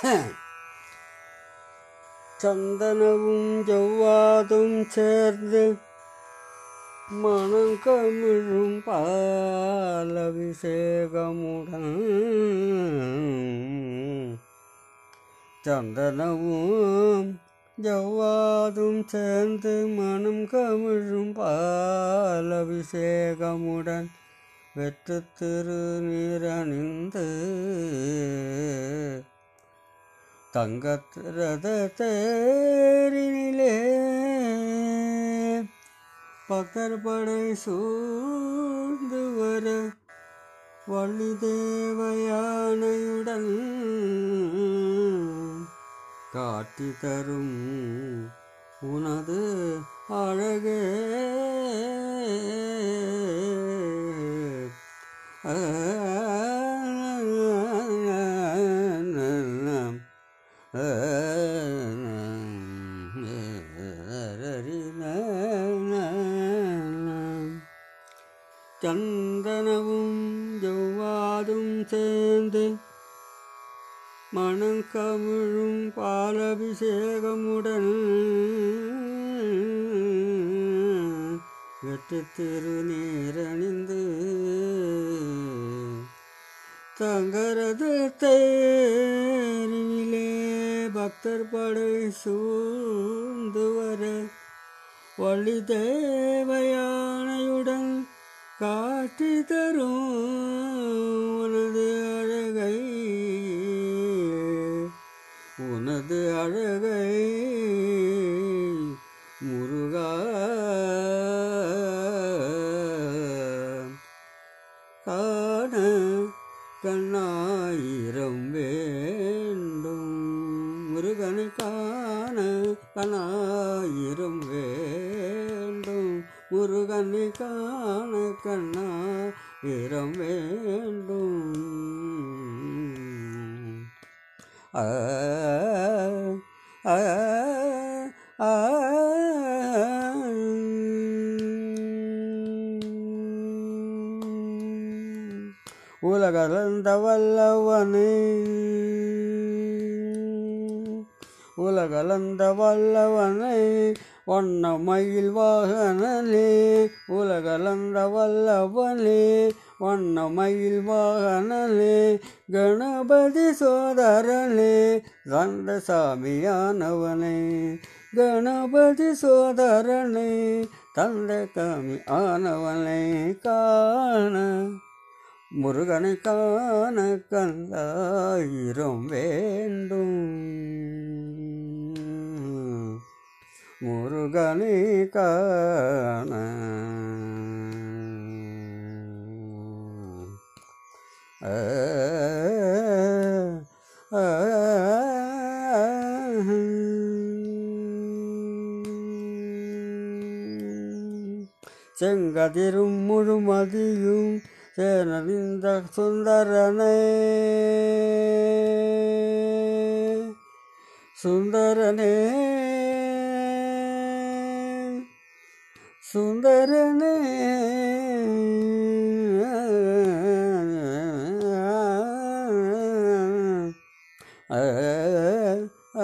சந்தனமும் ஜவ்வாதும் சேர்ந்து மனம் கமிழும் பாலபிஷேகமுடன் சந்தனமும் ஜவ்வாதும் சேர்ந்து மனம் கமிழும் பாலபிஷேகமுடன் வெற்று திருநீரணிந்து தங்கத்திரத தேரினிலே பக்தர் படை சூழ்ந்து வர வள்ளி தேவயானையுடன் காட்டி தரும் உனது அழகே சந்தனமும் ஜவ்வாதும் சேர்ந்து மனம் கமிழும் பாலபிஷேகமுடன் வெட்டு திருநீரணிந்து தங்கரத தேரிலே பக்தர் படை சூழ்ந்து வர வள்ளி தேவயானையுடன் காட்சி தரும் உனது அழகை உனது அழகை முருகா காண கண்ணாயிரம் வேண்டும் முருகனை காண கண்ணாயிரம் வேண்டும் முருகனை காண கண்ணாயிரம் வேண்டும் ஆ ஆ ஆ உலகளந்த வல்லவனே உலகளந்த வல்லவனே வண்ண மயில் வாகனே உலகளந்த வல்லவனே வண்ண மயில் வாகனே கணபதி சோதரனே சந்த சாமியானவனே கணபதி சோதரனே தந்த காமி ஆனவனை காண முருகனை காண கந்தாயிரம் வேண்டும் முருகனை காண ஆ, ஆ, செங்கதிரும் முழுமதியும் சேனறிந்த சுந்தரனே சுந்தரனே சுந்தரனே ஆ, ஆ,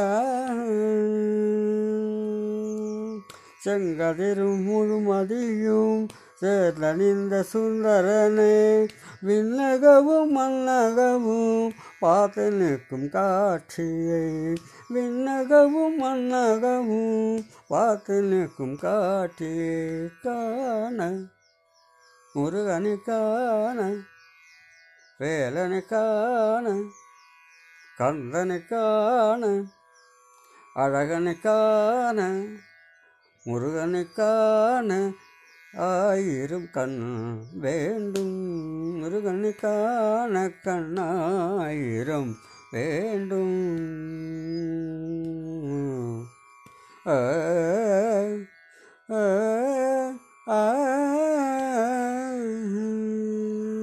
செங்கதிரும் முழுமதியும் சேர்ந்தணிந்த சுந்தரனே விண்ணகவும் மன்னகவும் பார்த்து நிற்கும் காட்சியை விண்ணகவும் மன்னகவும் பார்த்து நிற்கும் காட்சியை காண முருகனை காண வேலனை காண கந்தனை காண அழகனை காண முருகனை காண ஆயிரம் கண் வேண்டும் முருகனை காண கண்ணாயிரம் வேண்டும் ஆ